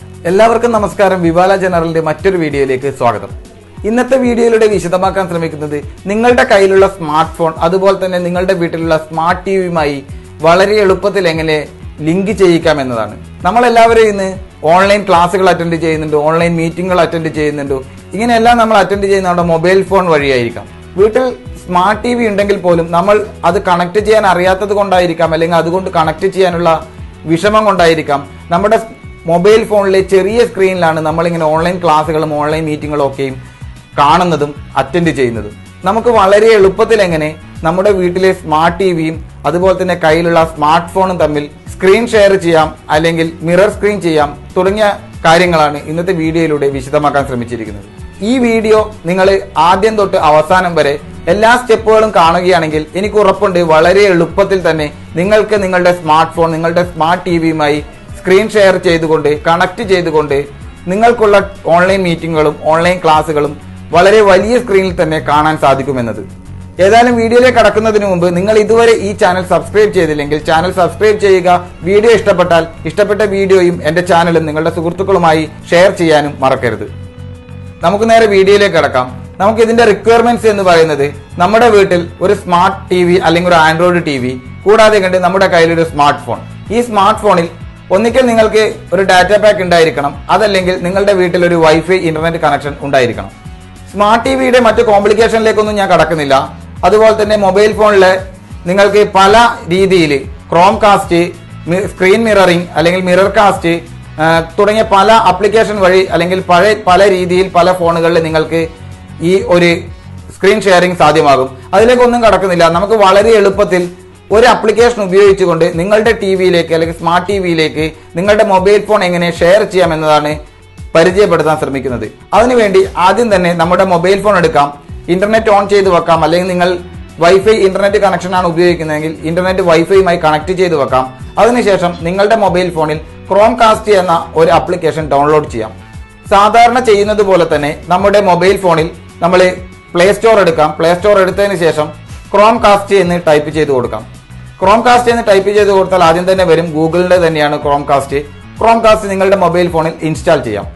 എല്ലാവർക്കും നമസ്കാരം വിവാല ജനറലിന്റെ മറ്റൊരു വീഡിയോയിലേക്ക് സ്വാഗതം ഇന്നത്തെ വീഡിയോയിലൂടെ വിശദമാക്കാൻ ശ്രമിക്കുന്നത് നിങ്ങളുടെ കയ്യിലുള്ള സ്മാർട്ട് ഫോൺ അതുപോലെ തന്നെ നിങ്ങളുടെ വീട്ടിലുള്ള സ്മാർട്ട് ടി വിയുമായി വളരെ എളുപ്പത്തിൽ എങ്ങനെ ലിങ്ക് ചെയ്യിക്കാം എന്നതാണ് നമ്മൾ എല്ലാവരും ഇന്ന് ഓൺലൈൻ ക്ലാസ്സുകൾ അറ്റൻഡ് ചെയ്യുന്നുണ്ട് ഓൺലൈൻ മീറ്റിംഗുകൾ അറ്റൻഡ് ചെയ്യുന്നുണ്ട് ഇങ്ങനെയെല്ലാം നമ്മൾ അറ്റൻഡ് ചെയ്യുന്ന നമ്മുടെ മൊബൈൽ ഫോൺ വഴിയായിരിക്കാം വീട്ടിൽ സ്മാർട്ട് ടി വി ഉണ്ടെങ്കിൽ പോലും നമ്മൾ അത് കണക്ട് ചെയ്യാൻ അറിയാത്തത് കൊണ്ടായിരിക്കാം അല്ലെങ്കിൽ അതുകൊണ്ട് കണക്ട് ചെയ്യാനുള്ള വിഷമം കൊണ്ടായിരിക്കാം നമ്മുടെ മൊബൈൽ ഫോണിലെ ചെറിയ സ്ക്രീനിലാണ് നമ്മളിങ്ങനെ ഓൺലൈൻ ക്ലാസ്സുകളും ഓൺലൈൻ മീറ്റിങ്ങുകളും ഒക്കെയും കാണുന്നതും അറ്റൻഡ് ചെയ്യുന്നതും നമുക്ക് വളരെ എളുപ്പത്തിൽ എങ്ങനെ നമ്മുടെ വീട്ടിലെ സ്മാർട്ട് ടി വിയും അതുപോലെ തന്നെ കയ്യിലുള്ള സ്മാർട്ട് ഫോണും തമ്മിൽ സ്ക്രീൻ ഷെയർ ചെയ്യാം അല്ലെങ്കിൽ മിറർ സ്ക്രീൻ ചെയ്യാം തുടങ്ങിയ കാര്യങ്ങളാണ് ഇന്നത്തെ വീഡിയോയിലൂടെ വിശദമാക്കാൻ ശ്രമിച്ചിരിക്കുന്നത് ഈ വീഡിയോ നിങ്ങൾ ആദ്യം തൊട്ട് അവസാനം വരെ എല്ലാ സ്റ്റെപ്പുകളും കാണുകയാണെങ്കിൽ എനിക്ക് ഉറപ്പുണ്ട് വളരെ എളുപ്പത്തിൽ തന്നെ നിങ്ങൾക്ക് നിങ്ങളുടെ സ്മാർട്ട് ഫോൺ നിങ്ങളുടെ സ്മാർട്ട് ടി വിയുമായി സ്ക്രീൻ ഷെയർ ചെയ്തുകൊണ്ട് കണക്ട് ചെയ്തുകൊണ്ട് നിങ്ങൾക്കുള്ള ഓൺലൈൻ മീറ്റിങ്ങുകളും ഓൺലൈൻ ക്ലാസ്സുകളും വളരെ വലിയ സ്ക്രീനിൽ തന്നെ കാണാൻ സാധിക്കുമെന്നത് ഏതായാലും വീഡിയോയിലേക്ക് കടക്കുന്നതിന് മുമ്പ് നിങ്ങൾ ഇതുവരെ ഈ ചാനൽ സബ്സ്ക്രൈബ് ചെയ്തില്ലെങ്കിൽ ചാനൽ സബ്സ്ക്രൈബ് ചെയ്യുക വീഡിയോ ഇഷ്ടപ്പെട്ടാൽ ഇഷ്ടപ്പെട്ട വീഡിയോയും എന്റെ ചാനലും നിങ്ങളുടെ സുഹൃത്തുക്കളുമായി ഷെയർ ചെയ്യാനും മറക്കരുത് നമുക്ക് നേരെ വീഡിയോയിലേക്ക് കിടക്കാം നമുക്ക് ഇതിന്റെ റിക്വയർമെന്റ്സ് എന്ന് പറയുന്നത് നമ്മുടെ വീട്ടിൽ ഒരു സ്മാർട്ട് ടി വി അല്ലെങ്കിൽ ഒരു ആൻഡ്രോയിഡ് ടി വി കൂടാതെ കണ്ട് നമ്മുടെ കയ്യിൽ ഒരു സ്മാർട്ട് ഫോൺ ഈ സ്മാർട്ട് ഫോണിൽ ഒന്നിക്കൽ നിങ്ങൾക്ക് ഒരു ഡാറ്റ പാക്ക് ഉണ്ടായിരിക്കണം അതല്ലെങ്കിൽ നിങ്ങളുടെ വീട്ടിൽ ഒരു വൈഫൈ ഇന്റർനെറ്റ് കണക്ഷൻ ഉണ്ടായിരിക്കണം സ്മാർട്ട് ടി വിയുടെ മറ്റു കോംപ്ലിക്കേഷനിലേക്കൊന്നും ഞാൻ കടക്കുന്നില്ല അതുപോലെ തന്നെ മൊബൈൽ ഫോണിൽ നിങ്ങൾക്ക് പല രീതിയിൽ ക്രോം കാസ്റ്റ് സ്ക്രീൻ മിററിംഗ് അല്ലെങ്കിൽ മിറർ കാസ്റ്റ് തുടങ്ങിയ പല ആപ്ലിക്കേഷൻ വഴി അല്ലെങ്കിൽ പഴയ പല രീതിയിൽ പല ഫോണുകളിൽ നിങ്ങൾക്ക് ഈ ഒരു സ്ക്രീൻ ഷെയറിംഗ് സാധ്യമാകും അതിലേക്കൊന്നും കടക്കുന്നില്ല നമുക്ക് വളരെ എളുപ്പത്തിൽ ഒരു ആപ്ലിക്കേഷൻ ഉപയോഗിച്ചുകൊണ്ട് നിങ്ങളുടെ ടി വിയിലേക്ക് അല്ലെങ്കിൽ സ്മാർട്ട് ടി വിയിലേക്ക് നിങ്ങളുടെ മൊബൈൽ ഫോൺ എങ്ങനെ ഷെയർ ചെയ്യാം എന്നതാണ് പരിചയപ്പെടുത്താൻ ശ്രമിക്കുന്നത് അതിനുവേണ്ടി ആദ്യം തന്നെ നമ്മുടെ മൊബൈൽ ഫോൺ എടുക്കാം ഇന്റർനെറ്റ് ഓൺ ചെയ്ത് വെക്കാം അല്ലെങ്കിൽ നിങ്ങൾ വൈഫൈ ഇന്റർനെറ്റ് കണക്ഷൻ ആണ് ഉപയോഗിക്കുന്നതെങ്കിൽ ഇന്റർനെറ്റ് വൈഫൈയുമായി കണക്ട് ചെയ്ത് വെക്കാം അതിനുശേഷം നിങ്ങളുടെ മൊബൈൽ ഫോണിൽ ക്രോം കാസ്റ്റ് എന്ന ഒരു ആപ്ലിക്കേഷൻ ഡൗൺലോഡ് ചെയ്യാം സാധാരണ ചെയ്യുന്നത് പോലെ തന്നെ നമ്മുടെ മൊബൈൽ ഫോണിൽ നമ്മൾ പ്ലേ സ്റ്റോർ എടുക്കാം പ്ലേ സ്റ്റോർ എടുത്തതിന് ശേഷം ക്രോം കാസ്റ്റ് എന്ന് ടൈപ്പ് ചെയ്ത് കൊടുക്കാം ക്രോം കാസ്റ്റ് എന്ന് ടൈപ്പ് ചെയ്ത് കൊടുത്താൽ ആദ്യം തന്നെ വരും ഗൂഗിളിന്റെ തന്നെയാണ് ക്രോം കാസ്റ്റ് ക്രോം കാസ്റ്റ് നിങ്ങളുടെ മൊബൈൽ ഫോണിൽ ഇൻസ്റ്റാൾ ചെയ്യാം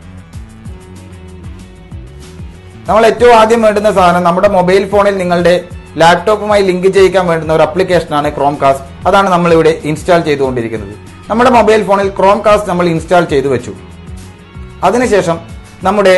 നമ്മൾ ഏറ്റവും ആദ്യം വേണ്ടുന്ന സാധനം നമ്മുടെ മൊബൈൽ ഫോണിൽ നിങ്ങളുടെ ലാപ്ടോപ്പുമായി ലിങ്ക് ചെയ്യിക്കാൻ വേണ്ടുന്ന ഒരു അപ്ലിക്കേഷനാണ് ക്രോം കാസ്റ്റ് അതാണ് നമ്മൾ ഇവിടെ ഇൻസ്റ്റാൾ ചെയ്തുകൊണ്ടിരിക്കുന്നത് നമ്മുടെ മൊബൈൽ ഫോണിൽ ക്രോം കാസ്റ്റ് നമ്മൾ ഇൻസ്റ്റാൾ ചെയ്തു വെച്ചു അതിനുശേഷം നമ്മുടെ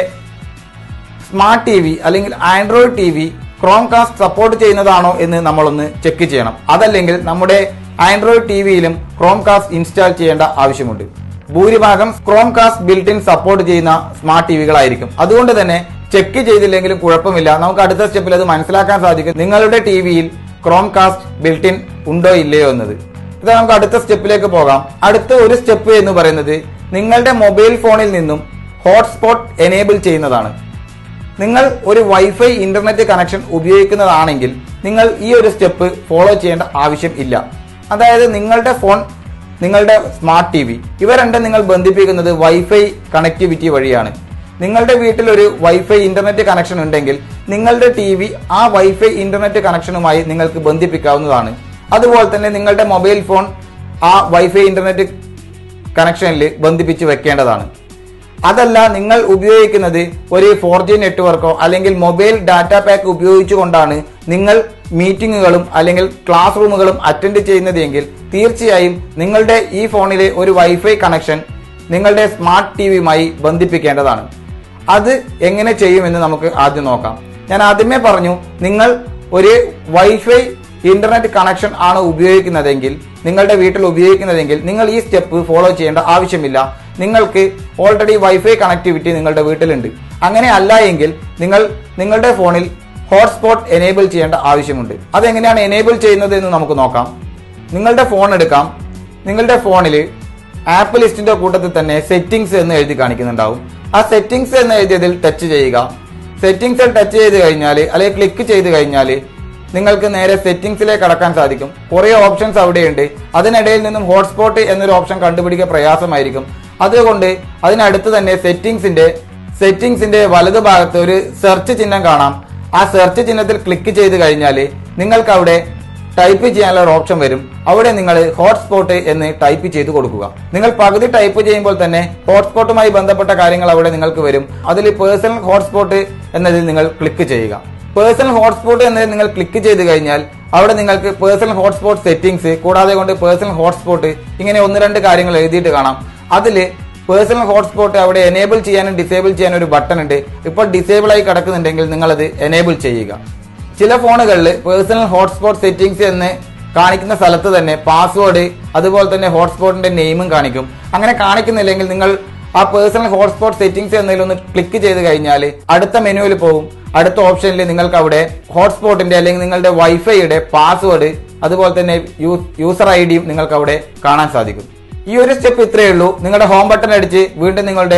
സ്മാർട്ട് ടി വി അല്ലെങ്കിൽ Android TV Chromecast support ചെയ്യുന്നതാണോ എന്ന് നമ്മളൊന്ന് ചെക്ക് ചെയ്യണം അതല്ലെങ്കിൽ നമ്മുടെ ആൻഡ്രോയിഡ് ടി വിയിലും ക്രോം കാസ്റ്റ് ഇൻസ്റ്റാൾ ചെയ്യേണ്ട ആവശ്യമുണ്ട് ഭൂരിഭാഗം Chromecast built in support ചെയ്യുന്ന സ്മാർട്ട് ടിവികളായിരിക്കും അതുകൊണ്ട് തന്നെ ചെക്ക് ചെയ്തില്ലെങ്കിലും കുഴപ്പമില്ല നമുക്ക് അടുത്ത സ്റ്റെപ്പിൽ അത് മനസ്സിലാക്കാൻ സാധിക്കും നിങ്ങളുടെ ടി വിയിൽ ക്രോം കാസ്റ്റ് ബിൽറ്റ് ഇൻ ഉണ്ടോ ഇല്ലയോ എന്നത് ഇത് നമുക്ക് അടുത്ത സ്റ്റെപ്പിലേക്ക് പോകാം അടുത്ത ഒരു സ്റ്റെപ്പ് എന്ന് പറയുന്നത് നിങ്ങളുടെ മൊബൈൽ ഫോണിൽ നിന്നും ഹോട്ട്സ്പോട്ട് എനേബിൾ ചെയ്യുന്നതാണ് നിങ്ങൾ ഒരു വൈഫൈ ഇന്റർനെറ്റ് കണക്ഷൻ ഉപയോഗിക്കുന്നതാണെങ്കിൽ നിങ്ങൾ ഈ ഒരു സ്റ്റെപ്പ് ഫോളോ ചെയ്യേണ്ട ആവശ്യം ഇല്ല അതായത് നിങ്ങളുടെ ഫോൺ നിങ്ങളുടെ സ്മാർട്ട് ടി വി ഇവ രണ്ടും നിങ്ങൾ ബന്ധിപ്പിക്കുന്നത് വൈഫൈ കണക്ടിവിറ്റി വഴിയാണ് നിങ്ങളുടെ വീട്ടിൽ ഒരു വൈഫൈ ഇന്റർനെറ്റ് കണക്ഷൻ ഉണ്ടെങ്കിൽ നിങ്ങളുടെ ടി വി ആ വൈഫൈ ഇന്റർനെറ്റ് കണക്ഷനുമായി നിങ്ങൾക്ക് ബന്ധിപ്പിക്കാവുന്നതാണ് അതുപോലെ തന്നെ നിങ്ങളുടെ മൊബൈൽ ഫോൺ ആ വൈഫൈ ഇന്റർനെറ്റ് കണക്ഷനിൽ ബന്ധിപ്പിച്ച് വെക്കേണ്ടതാണ് അതല്ല നിങ്ങൾ ഉപയോഗിക്കുന്നത് ഒരു ഫോർ ജി നെറ്റ്വർക്കോ അല്ലെങ്കിൽ മൊബൈൽ ഡാറ്റ പാക്ക് ഉപയോഗിച്ചുകൊണ്ടാണ് നിങ്ങൾ മീറ്റിങ്ങുകളും അല്ലെങ്കിൽ ക്ലാസ് റൂമുകളും അറ്റൻഡ് ചെയ്യുന്നതെങ്കിൽ തീർച്ചയായും നിങ്ങളുടെ ഈ ഫോണിലെ ഒരു വൈഫൈ കണക്ഷൻ നിങ്ങളുടെ സ്മാർട്ട് ടി വിയുമായി ബന്ധിപ്പിക്കേണ്ടതാണ് അത് എങ്ങനെ ചെയ്യുമെന്ന് നമുക്ക് ആദ്യം നോക്കാം ഞാൻ ആദ്യമേ പറഞ്ഞു നിങ്ങൾ ഒരു വൈഫൈ ഇന്റർനെറ്റ് കണക്ഷൻ ആണ് ഉപയോഗിക്കുന്നതെങ്കിൽ നിങ്ങളുടെ വീട്ടിൽ ഉപയോഗിക്കുന്നതെങ്കിൽ നിങ്ങൾ ഈ സ്റ്റെപ്പ് ഫോളോ ചെയ്യേണ്ട ആവശ്യമില്ല നിങ്ങൾക്ക് ഓൾറെഡി വൈഫൈ കണക്ടിവിറ്റി നിങ്ങളുടെ വീട്ടിലുണ്ട് അങ്ങനെ അല്ല എങ്കിൽ നിങ്ങൾ നിങ്ങളുടെ ഫോണിൽ ഹോട്ട്സ്പോട്ട് എനേബിൾ ചെയ്യേണ്ട ആവശ്യമുണ്ട് അതെങ്ങനെയാണ് എനേബിൾ ചെയ്യുന്നത് എന്ന് നമുക്ക് നോക്കാം നിങ്ങളുടെ ഫോൺ എടുക്കാം നിങ്ങളുടെ ഫോണിൽ ആപ്പ് ലിസ്റ്റിന്റെ കൂട്ടത്തിൽ തന്നെ സെറ്റിംഗ്സ് എന്ന് എഴുതി കാണിക്കുന്നുണ്ടാവും ആ സെറ്റിംഗ്സ് എന്ന് എഴുതിയതിൽ ടച്ച് ചെയ്യുക സെറ്റിംഗ്സിൽ ടച്ച് ചെയ്ത് കഴിഞ്ഞാൽ അല്ലെങ്കിൽ ക്ലിക്ക് ചെയ്ത് കഴിഞ്ഞാൽ നിങ്ങൾക്ക് നേരെ സെറ്റിംഗ്സിലേക്ക് കടക്കാൻ സാധിക്കും കുറേ ഓപ്ഷൻസ് അവിടെയുണ്ട് അതിനിടയിൽ നിന്നും ഹോട്ട്സ്പോട്ട് എന്നൊരു ഓപ്ഷൻ കണ്ടുപിടിക്കുക പ്രയാസമായിരിക്കും അതുകൊണ്ട് അതിനടുത്ത് തന്നെ സെറ്റിംഗ്സിന്റെ സെറ്റിംഗ്സിന്റെ വലതു ഭാഗത്ത് ഒരു സെർച്ച് ചിഹ്നം കാണാം ആ സെർച്ച് ചിഹ്നത്തിൽ ക്ലിക്ക് ചെയ്ത് കഴിഞ്ഞാൽ നിങ്ങൾക്ക് അവിടെ ടൈപ്പ് ചെയ്യാനുള്ള ഒരു ഓപ്ഷൻ വരും അവിടെ നിങ്ങൾ ഹോട്ട്സ്പോട്ട് എന്ന് ടൈപ്പ് ചെയ്ത് കൊടുക്കുക നിങ്ങൾ പകുതി ടൈപ്പ് ചെയ്യുമ്പോൾ തന്നെ ഹോട്ട്സ്പോട്ടുമായി ബന്ധപ്പെട്ട കാര്യങ്ങൾ അവിടെ നിങ്ങൾക്ക് വരും അതിൽ പേഴ്സണൽ ഹോട്ട്സ്പോട്ട് എന്നതിൽ നിങ്ങൾ ക്ലിക്ക് ചെയ്യുക പേഴ്സണൽ ഹോട്ട്സ്പോട്ട് എന്നതിൽ നിങ്ങൾ ക്ലിക്ക് ചെയ്ത് കഴിഞ്ഞാൽ അവിടെ നിങ്ങൾക്ക് പേഴ്സണൽ ഹോട്ട്സ്പോട്ട് സെറ്റിംഗ്സ് കൂടാതെ കൊണ്ട് പേഴ്സണൽ ഹോട്ട്സ്പോട്ട് ഇങ്ങനെ ഒന്ന് രണ്ട് കാര്യങ്ങൾ എഴുതിയിട്ട് കാണാം അതിൽ പേഴ്സണൽ ഹോട്ട്സ്പോട്ട് അവിടെ എനേബിൾ ചെയ്യാനും ഡിസേബിൾ ചെയ്യാനും ഒരു ബട്ടൺ ഉണ്ട് ഇപ്പോൾ ഡിസേബിൾ ആയി കിടക്കുന്നുണ്ടെങ്കിൽ നിങ്ങൾ അത് എനേബിൾ ചെയ്യുക ചില ഫോണുകളിൽ പേഴ്സണൽ ഹോട്ട്സ്പോട്ട് സെറ്റിംഗ്സ് എന്ന് കാണിക്കുന്ന സ്ഥലത്ത് തന്നെ പാസ്വേഡ് അതുപോലെ തന്നെ ഹോട്ട്സ്പോട്ടിന്റെ നെയിമും കാണിക്കും അങ്ങനെ കാണിക്കുന്നില്ലെങ്കിൽ നിങ്ങൾ ആ പേഴ്സണൽ ഹോട്ട്സ്പോട്ട് സെറ്റിംഗ്സ് എന്നതിൽ ഒന്ന് ക്ലിക്ക് ചെയ്ത് കഴിഞ്ഞാൽ അടുത്ത മെനുവിൽ പോകും അടുത്ത ഓപ്ഷനിൽ നിങ്ങൾക്ക് അവിടെ ഹോട്ട്സ്പോട്ടിന്റെ അല്ലെങ്കിൽ നിങ്ങളുടെ വൈഫൈയുടെ പാസ്വേഡ് അതുപോലെ തന്നെ യൂസർ ഐ ഡിയും നിങ്ങൾക്ക് അവിടെ കാണാൻ സാധിക്കും ഈ ഒരു സ്റ്റെപ്പ് ഇത്രയേ ഉള്ളൂ നിങ്ങളുടെ ഹോം ബട്ടൺ അടിച്ച് വീണ്ടും നിങ്ങളുടെ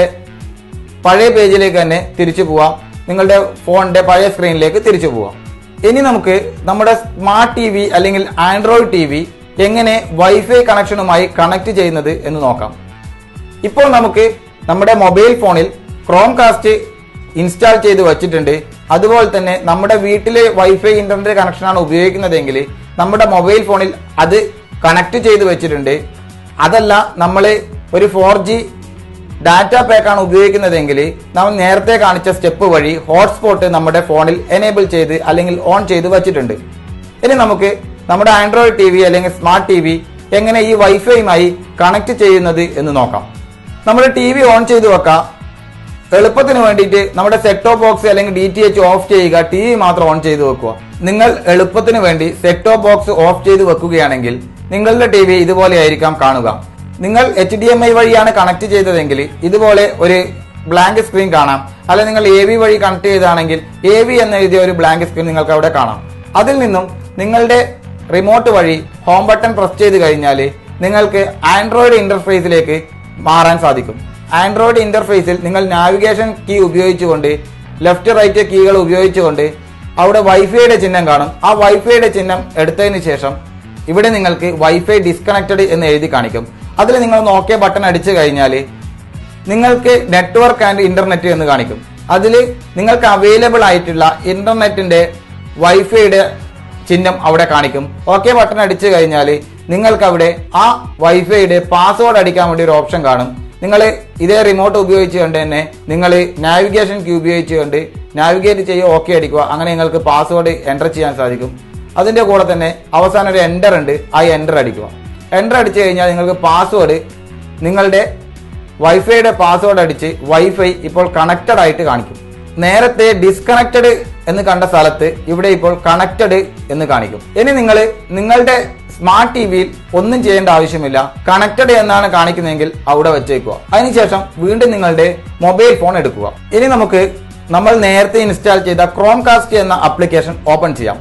പഴയ പേജിലേക്ക് തന്നെ തിരിച്ചു പോവാം നിങ്ങളുടെ ഫോണിന്റെ പഴയ സ്ക്രീനിലേക്ക് തിരിച്ചു പോവാം ഇനി നമുക്ക് നമ്മുടെ സ്മാർട്ട് ടി വി അല്ലെങ്കിൽ ആൻഡ്രോയിഡ് ടി വി എങ്ങനെ വൈഫൈ കണക്ഷനുമായി കണക്ട് ചെയ്യുന്നത് എന്ന് നോക്കാം ഇപ്പോൾ നമുക്ക് നമ്മുടെ മൊബൈൽ ഫോണിൽ ക്രോം കാസ്റ്റ് ഇൻസ്റ്റാൾ ചെയ്ത് വച്ചിട്ടുണ്ട് അതുപോലെ തന്നെ നമ്മുടെ വീട്ടിലെ വൈഫൈ ഇന്റർനെറ്റ് കണക്ഷനാണ് ഉപയോഗിക്കുന്നതെങ്കിൽ നമ്മുടെ മൊബൈൽ ഫോണിൽ അത് കണക്ട് ചെയ്ത് വെച്ചിട്ടുണ്ട് അതല്ല നമ്മൾ ഒരു ഫോർ ജി ഡാറ്റ പാക്കാണ് ഉപയോഗിക്കുന്നതെങ്കിൽ നമ്മൾ നേരത്തെ കാണിച്ച സ്റ്റെപ്പ് വഴി ഹോട്ട്സ്പോട്ട് നമ്മുടെ ഫോണിൽ എനേബിൾ ചെയ്ത് അല്ലെങ്കിൽ ഓൺ ചെയ്ത് വെച്ചിട്ടുണ്ട് ഇനി നമുക്ക് നമ്മുടെ ആൻഡ്രോയിഡ് ടി വി അല്ലെങ്കിൽ സ്മാർട്ട് ടി വി എങ്ങനെ ഈ വൈഫൈയുമായി കണക്ട് ചെയ്യുന്നത് എന്ന് നോക്കാം നമ്മൾ ടി വി ഓൺ ചെയ്ത് വെക്കാം എളുപ്പത്തിന് വേണ്ടിയിട്ട് നമ്മുടെ സെറ്റ് ടോപ്പ് ബോക്സ് അല്ലെങ്കിൽ ഡി ടി എച്ച് ഓഫ് ചെയ്യുക ടി വി മാത്രം ഓൺ ചെയ്ത് വെക്കുക നിങ്ങൾ എളുപ്പത്തിന് വേണ്ടി സെറ്റ് ടോപ്പ് ബോക്സ് ഓഫ് ചെയ്ത് വെക്കുകയാണെങ്കിൽ നിങ്ങളുടെ ടി വി ഇതുപോലെ ആയിരിക്കാം കാണുക നിങ്ങൾ എച്ച് ഡി എം ഐ വഴിയാണ് കണക്ട് ചെയ്തതെങ്കിൽ ഇതുപോലെ ഒരു ബ്ലാങ്ക് സ്ക്രീൻ കാണാം അല്ലെങ്കിൽ നിങ്ങൾ എ വി വഴി കണക്ട് ചെയ്താണെങ്കിൽ എ വി എന്ന് എഴുതിയ ഒരു ബ്ലാങ്ക് സ്ക്രീൻ നിങ്ങൾക്ക് അവിടെ കാണാം അതിൽ നിന്നും നിങ്ങളുടെ റിമോട്ട് വഴി ഹോം ബട്ടൺ പ്രസ് ചെയ്ത് കഴിഞ്ഞാൽ നിങ്ങൾക്ക് ആൻഡ്രോയിഡ് ഇന്റർഫേസിലേക്ക് മാറാൻ സാധിക്കും ആൻഡ്രോയിഡ് ഇന്റർഫേസിൽ നിങ്ങൾ നാവിഗേഷൻ കീ ഉപയോഗിച്ചുകൊണ്ട് ലെഫ്റ്റ് റൈറ്റ് കീകൾ ഉപയോഗിച്ചുകൊണ്ട് അവിടെ വൈഫൈയുടെ ചിഹ്നം കാണും ആ വൈഫൈയുടെ ചിഹ്നം എടുത്തതിന് ശേഷം ഇവിടെ നിങ്ങൾക്ക് വൈഫൈ ഡിസ്കണക്റ്റഡ് എന്ന് എഴുതി കാണിക്കും അതിൽ നിങ്ങൾ നോക്കിയ ബട്ടൺ അടിച്ചു കഴിഞ്ഞാൽ നിങ്ങൾക്ക് നെറ്റ്വർക്ക് ആൻഡ് ഇന്റർനെറ്റ് എന്ന് കാണിക്കും അതിൽ നിങ്ങൾക്ക് അവൈലബിൾ ആയിട്ടുള്ള ഇന്റർനെറ്റിന്റെ വൈഫൈയുടെ ചിഹ്നം അവിടെ കാണിക്കും ഓക്കെ ബട്ടൺ അടിച്ചു കഴിഞ്ഞാൽ നിങ്ങൾക്ക് അവിടെ ആ വൈഫൈയുടെ പാസ്വേഡ് അടിക്കാൻ വേണ്ടി ഒരു ഓപ്ഷൻ കാണും നിങ്ങൾ ഇതേ റിമോട്ട് ഉപയോഗിച്ചുകൊണ്ട് തന്നെ നിങ്ങൾ നാവിഗേഷൻ കീ ഉപയോഗിച്ചുകൊണ്ട് നാവിഗേറ്റ് ചെയ്യുക ഓക്കെ അടിക്കുക അങ്ങനെ നിങ്ങൾക്ക് പാസ്വേഡ് എൻ്റർ ചെയ്യാൻ സാധിക്കും അതിന്റെ കൂടെ തന്നെ അവസാനം ഒരു എൻ്റർ ഉണ്ട് ആ എൻ്റർ അടിക്കുക എൻ്റർ അടിച്ചു കഴിഞ്ഞാൽ നിങ്ങൾക്ക് പാസ്വേഡ് നിങ്ങളുടെ വൈഫൈയുടെ പാസ്വേഡ് അടിച്ച് വൈഫൈ ഇപ്പോൾ കണക്റ്റഡ് ആയിട്ട് കാണിക്കും നേരത്തെ ഡിസ്കണക്റ്റഡ് എന്ന് കണ്ട സ്ഥലത്ത് ഇവിടെ ഇപ്പോൾ കണക്റ്റഡ് എന്ന് കാണിക്കും ഇനി നിങ്ങൾ നിങ്ങളുടെ സ്മാർട്ട് ടി വിയിൽ ഒന്നും ചെയ്യേണ്ട ആവശ്യമില്ല കണക്റ്റഡ് എന്നാണ് കാണിക്കുന്നതെങ്കിൽ അവിടെ വെച്ചേക്കുക അതിനുശേഷം വീണ്ടും നിങ്ങളുടെ മൊബൈൽ ഫോൺ എടുക്കുക ഇനി നമുക്ക് നമ്മൾ നേരത്തെ ഇൻസ്റ്റാൾ ചെയ്ത ക്രോം കാസ്റ്റ് എന്ന ആപ്ലിക്കേഷൻ ഓപ്പൺ ചെയ്യാം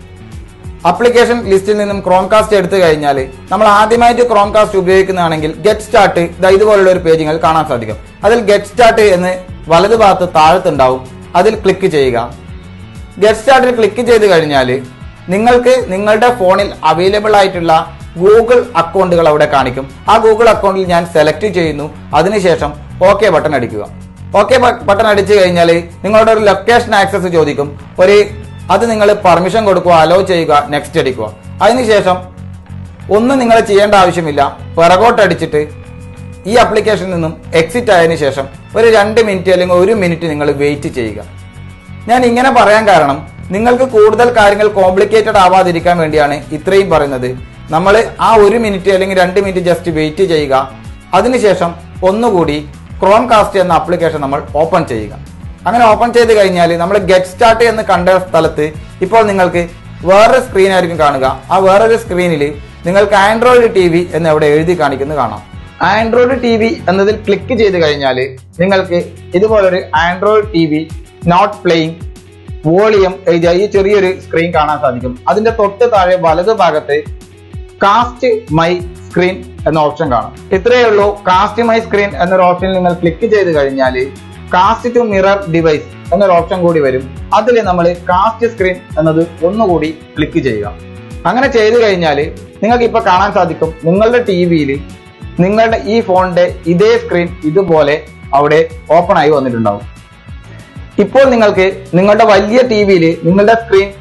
ആപ്ലിക്കേഷൻ ലിസ്റ്റിൽ നിന്നും ക്രോം കാസ്റ്റ് എടുത്തു കഴിഞ്ഞാൽ നമ്മൾ ആദ്യമായിട്ട് ക്രോം കാസ്റ്റ് ഉപയോഗിക്കുന്നതാണെങ്കിൽ ഗെറ്റ് സ്റ്റാർട്ട് ഇതാ ഇതുപോലുള്ള ഒരു പേജ് നിങ്ങൾക്ക് കാണാൻ സാധിക്കും അതിൽ ഗെറ്റ് സ്റ്റാർട്ട് എന്ന് വലതു ഭാഗത്ത് താഴത്തുണ്ടാവും അതിൽ ക്ലിക്ക് ചെയ്യുക ഗെറ്റ് സ്റ്റാർട്ടിൽ ക്ലിക്ക് ചെയ്ത് കഴിഞ്ഞാൽ നിങ്ങൾക്ക് നിങ്ങളുടെ ഫോണിൽ അവൈലബിൾ ആയിട്ടുള്ള ഗൂഗിൾ അക്കൗണ്ടുകൾ അവിടെ കാണിക്കും ആ ഗൂഗിൾ അക്കൗണ്ടിൽ ഞാൻ സെലക്ട് ചെയ്യുന്നു അതിനുശേഷം ഓക്കെ ബട്ടൺ അടിക്കുക ഓക്കെ ബട്ടൺ അടിച്ചു കഴിഞ്ഞാൽ നിങ്ങളുടെ ഒരു ലൊക്കേഷൻ ആക്സസ് ചോദിക്കും ഒരു അത് നിങ്ങൾ പെർമിഷൻ കൊടുക്കുക അലോ ചെയ്യുക നെക്സ്റ്റ് അടിക്കുക അതിനുശേഷം ഒന്നും നിങ്ങൾ ചെയ്യേണ്ട ആവശ്യമില്ല പിറകോട്ട് അടിച്ചിട്ട് ഈ ആപ്ലിക്കേഷനിൽ നിന്നും എക്സിറ്റ് ആയതിനു ശേഷം ഒരു രണ്ട് മിനിറ്റ് അല്ലെങ്കിൽ ഒരു മിനിറ്റ് നിങ്ങൾ വെയിറ്റ് ചെയ്യുക ഞാൻ ഇങ്ങനെ പറയാൻ കാരണം നിങ്ങൾക്ക് കൂടുതൽ കാര്യങ്ങൾ കോംപ്ലിക്കേറ്റഡ് ആവാതിരിക്കാൻ വേണ്ടിയാണ് ഇത്രയും പറയുന്നത് നമ്മൾ ആ ഒരു മിനിറ്റ് അല്ലെങ്കിൽ രണ്ട് മിനിറ്റ് ജസ്റ്റ് വെയിറ്റ് ചെയ്യുക അതിനുശേഷം ഒന്നുകൂടി ക്രോം കാസ്റ്റ് എന്ന ആപ്ലിക്കേഷൻ നമ്മൾ ഓപ്പൺ ചെയ്യുക അങ്ങനെ ഓപ്പൺ ചെയ്ത് കഴിഞ്ഞാൽ നമ്മൾ ഗെറ്റ് സ്റ്റാർട്ട് എന്ന് കണ്ട സ്ഥലത്ത് ഇപ്പോൾ നിങ്ങൾക്ക് വേറൊരു സ്ക്രീൻ ആയിരിക്കും കാണുക ആ വേറൊരു സ്ക്രീനിൽ നിങ്ങൾക്ക് ആൻഡ്രോയിഡ് ടി വി എന്ന് അവിടെ എഴുതി കാണിക്കുന്നത് കാണാം ആൻഡ്രോയിഡ് ടി വി എന്നതിൽ ക്ലിക്ക് ചെയ്ത് കഴിഞ്ഞാൽ നിങ്ങൾക്ക് ഇതുപോലൊരു Android TV not playing volume എഴുതിയ ഈ ചെറിയൊരു സ്ക്രീൻ കാണാൻ സാധിക്കും അതിന്റെ തൊട്ട് താഴെ വലതു ഭാഗത്ത് കാസ്റ്റ് മൈ സ്ക്രീൻ എന്ന ഓപ്ഷൻ കാണും ഇത്രയേ ഉള്ളൂ കാസ്റ്റ് മൈ സ്ക്രീൻ എന്നൊരു ഓപ്ഷനിൽ നിങ്ങൾ ക്ലിക്ക് ചെയ്ത് കഴിഞ്ഞാൽ കാസ്റ്റ് ടു മിറർ ഡിവൈസ് എന്നൊരു ഓപ്ഷൻ കൂടി വരും അതിൽ നമ്മൾ കാസ്റ്റ് സ്ക്രീൻ എന്നത് ഒന്നുകൂടി ക്ലിക്ക് ചെയ്യുക അങ്ങനെ ചെയ്തു കഴിഞ്ഞാൽ നിങ്ങൾക്ക് ഇപ്പൊ കാണാൻ സാധിക്കും നിങ്ങളുടെ ടി വിയിൽ നിങ്ങളുടെ ഈ ഫോണിന്റെ ഇതേ സ്ക്രീൻ ഇതുപോലെ അവിടെ ഓപ്പൺ ആയി വന്നിട്ടുണ്ടാവും ഇപ്പോൾ നിങ്ങൾക്ക് നിങ്ങളുടെ വലിയ ടി വിയിൽ നിങ്ങളുടെ സ്ക്രീൻ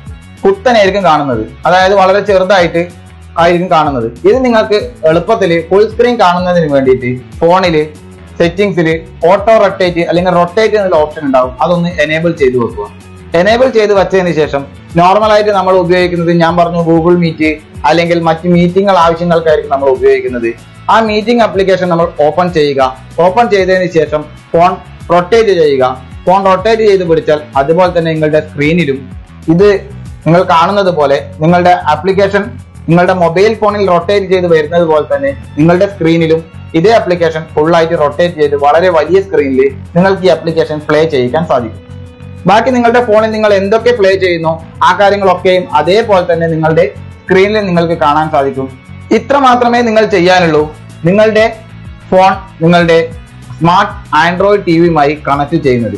കുത്തനായിരിക്കും കാണുന്നത് അതായത് വളരെ ചെറുതായിട്ട് ആയിരിക്കും കാണുന്നത് ഇത് നിങ്ങൾക്ക് എളുപ്പത്തിൽ ഫുൾ സ്ക്രീൻ കാണുന്നതിന് വേണ്ടിയിട്ട് ഫോണില് സെറ്റിംഗ്സിൽ ഓട്ടോ റൊട്ടേറ്റ് അല്ലെങ്കിൽ റൊട്ടേറ്റ് എന്നുള്ള ഓപ്ഷൻ ഉണ്ടാവും അതൊന്ന് എനേബിൾ ചെയ്ത് വെക്കുക എനേബിൾ ചെയ്ത് വെച്ചതിന് ശേഷം നോർമലായിട്ട് നമ്മൾ ഉപയോഗിക്കുന്നത് ഞാൻ പറഞ്ഞു ഗൂഗിൾ മീറ്റ് അല്ലെങ്കിൽ മറ്റ് മീറ്റിംഗുകൾ ആവശ്യങ്ങൾക്കായിരിക്കും നമ്മൾ ഉപയോഗിക്കുന്നത് ആ മീറ്റിംഗ് ആപ്ലിക്കേഷൻ നമ്മൾ ഓപ്പൺ ചെയ്യുക ഓപ്പൺ ചെയ്തതിന് ശേഷം ഫോൺ റൊട്ടേറ്റ് ചെയ്യുക ഫോൺ റൊട്ടേറ്റ് ചെയ്ത് പിടിച്ചാൽ അതുപോലെ തന്നെ നിങ്ങളുടെ സ്ക്രീനിലും ഇത് നിങ്ങൾ കാണുന്നത് പോലെ നിങ്ങളുടെ ആപ്ലിക്കേഷൻ നിങ്ങളുടെ മൊബൈൽ ഫോണിൽ റൊട്ടേറ്റ് ചെയ്ത് വരുന്നത് പോലെ തന്നെ നിങ്ങളുടെ സ്ക്രീനിലും ഇതേ ആപ്ലിക്കേഷൻ ഫുള്ളായിട്ട് റൊട്ടേറ്റ് ചെയ്ത് വളരെ വലിയ സ്ക്രീനിൽ നിങ്ങൾക്ക് ഈ ആപ്ലിക്കേഷൻ പ്ലേ ചെയ്യിക്കാൻ സാധിക്കും ബാക്കി നിങ്ങളുടെ ഫോണിൽ നിങ്ങൾ എന്തൊക്കെ പ്ലേ ചെയ്യുന്നോ ആ കാര്യങ്ങളൊക്കെയും അതേപോലെ തന്നെ നിങ്ങളുടെ സ്ക്രീനിൽ നിങ്ങൾക്ക് കാണാൻ സാധിക്കും ഇത്ര മാത്രമേ നിങ്ങൾ ചെയ്യാനുള്ളൂ നിങ്ങളുടെ ഫോൺ നിങ്ങളുടെ സ്മാർട്ട് ആൻഡ്രോയിഡ് ടി വിയുമായി കണക്ട് ചെയ്യുന്നത്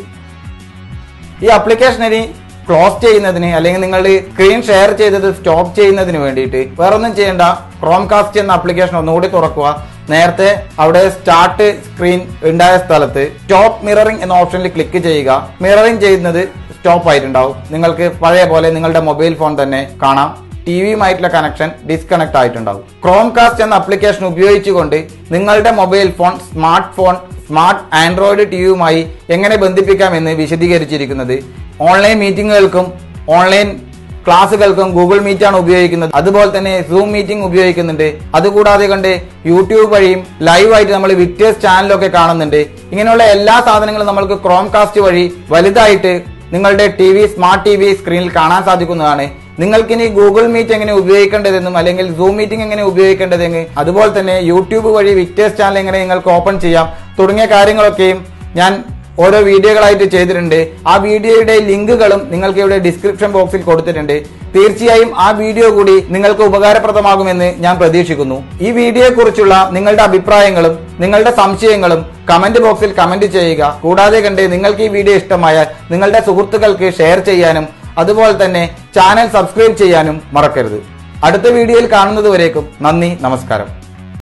ഈ ആപ്ലിക്കേഷൻ ഇനി ക്ലോസ് ചെയ്യുന്നതിന് അല്ലെങ്കിൽ നിങ്ങൾ സ്ക്രീൻ ഷെയർ ചെയ്തത് സ്റ്റോപ്പ് ചെയ്യുന്നതിന് വേണ്ടിയിട്ട് വേറെ ഒന്നും ചെയ്യേണ്ട ക്രോം കാസ്റ്റ് എന്ന ആപ്ലിക്കേഷൻ ഒന്നുകൂടി തുറക്കുക നേരത്തെ അവിടെ സ്റ്റാർട്ട് സ്ക്രീൻ ഉണ്ടായ സ്ഥലത്ത് സ്റ്റോപ്പ് മിററിംഗ് എന്ന ഓപ്ഷനിൽ ക്ലിക്ക് ചെയ്യുക മിററിംഗ് ചെയ്യുന്നത് സ്റ്റോപ്പ് ആയിട്ടുണ്ടാവും നിങ്ങൾക്ക് പഴയ പോലെ നിങ്ങളുടെ മൊബൈൽ ഫോൺ തന്നെ കാണാം ടി വിയുമായിട്ടുള്ള കണക്ഷൻ ഡിസ്കണക്ട് ആയിട്ടുണ്ടാവും ക്രോം കാസ്റ്റ് എന്ന ആപ്ലിക്കേഷൻ ഉപയോഗിച്ചുകൊണ്ട് നിങ്ങളുടെ mobile phone smart phone smart Android ടി വിയുമായി എങ്ങനെ ബന്ധിപ്പിക്കാമെന്ന് വിശദീകരിച്ചിരിക്കുന്നത് ഓൺലൈൻ മീറ്റിങ്ങുകൾക്കും ഓൺലൈൻ ക്ലാസ്സുകൾക്കും ഗൂഗിൾ മീറ്റ് ആണ് ഉപയോഗിക്കുന്നത് അതുപോലെ തന്നെ സൂം മീറ്റിംഗ് ഉപയോഗിക്കുന്നുണ്ട് അതുകൂടാതെ കണ്ട് യൂട്യൂബ് വഴിയും ലൈവായിട്ട് നമ്മൾ വിക്ടേഴ്സ് ചാനലൊക്കെ കാണുന്നുണ്ട് ഇങ്ങനെയുള്ള എല്ലാ സാധനങ്ങളും നമ്മൾക്ക് ക്രോം കാസ്റ്റ് വഴി വലുതായിട്ട് നിങ്ങളുടെ TV smart TV സ്ക്രീനിൽ കാണാൻ സാധിക്കുന്നതാണ് നിങ്ങൾക്കിനി ഗൂഗിൾ മീറ്റ് എങ്ങനെ ഉപയോഗിക്കേണ്ടതെന്നും അല്ലെങ്കിൽ സൂം മീറ്റിംഗ് എങ്ങനെ ഉപയോഗിക്കേണ്ടതെന്ന് അതുപോലെ തന്നെ യൂട്യൂബ് വഴി വിക്ടേഴ്സ് ചാനൽ എങ്ങനെ നിങ്ങൾക്ക് ഓപ്പൺ ചെയ്യാം തുടങ്ങിയ കാര്യങ്ങളൊക്കെയും ഞാൻ ഓരോ വീഡിയോകളായിട്ട് ചെയ്തിട്ടുണ്ട് ആ വീഡിയോയുടെ ലിങ്കുകളും നിങ്ങൾക്ക് ഇവിടെ ഡിസ്ക്രിപ്ഷൻ ബോക്സിൽ കൊടുത്തിട്ടുണ്ട് തീർച്ചയായും ആ വീഡിയോ കൂടി നിങ്ങൾക്ക് ഉപകാരപ്രദമാകുമെന്ന് ഞാൻ പ്രതീക്ഷിക്കുന്നു ഈ വീഡിയോയെ കുറിച്ചുള്ള നിങ്ങളുടെ അഭിപ്രായങ്ങളും നിങ്ങളുടെ സംശയങ്ങളും കമന്റ് ബോക്സിൽ കമന്റ് ചെയ്യുക കൂടാതെ കണ്ട് നിങ്ങൾക്ക് ഈ വീഡിയോ ഇഷ്ടമായാൽ നിങ്ങളുടെ സുഹൃത്തുക്കൾക്ക് ഷെയർ ചെയ്യാനും അതുപോലെ തന്നെ ചാനൽ സബ്സ്ക്രൈബ് ചെയ്യാനും മറക്കരുത് അടുത്ത വീഡിയോയിൽ കാണുന്നതുവരേക്കും നന്ദി നമസ്കാരം